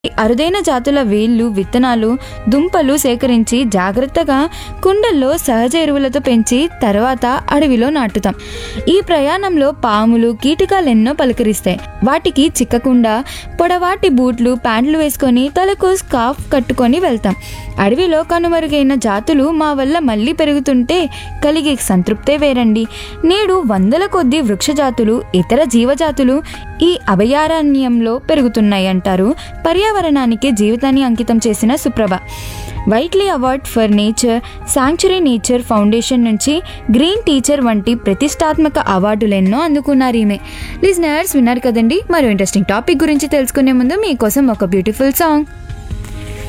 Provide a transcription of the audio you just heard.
అరుదైన జాతుల వేళ్ళు విత్తనాలు దుంపలు సేకరించి జాగ్రత్తగా కుండల్లో సహజ ఎరువులతో పెంచి తర్వాత అడవిలో నాటుతాం ఈ ప్రయాణంలో పాములు కీటకాలు ఎన్నో పలకరిస్తాయి వాటికి చిక్కకుండా పొడవాటి బూట్లు ప్యాంట్లు వేసుకొని తలకు స్కార్ఫ్ కట్టుకొని వెళ్తాం అడవిలో కనుమరుగైన జాతులు మా వల్ల మళ్ళీ పెరుగుతుంటే కలిగే సంతృప్తే వేరండి నేడు వందల కొద్ది వృక్ష జాతులు ఇతర జీవజాతులు ఈ అభయారణ్యంలో పెరుగుతున్నాయి అంటారు పర్యావరణానికి జీవితాన్ని అంకితం చేసిన Suprabha Whitley award for nature sanctuary nature foundation నుంచి గ్రీన్ టీచర్ వంటి ప్రతిష్టాత్మక అవార్డులెన్నో అందుకున్నారు ఈమె లిజనర్స్ విన్నారు కదండి మరో ఇంట్రెస్టింగ్ టాపిక్ గురించి తెలుసుకునే ముందు మీకోసం ఒక బ్యూటిఫుల్ సాంగ్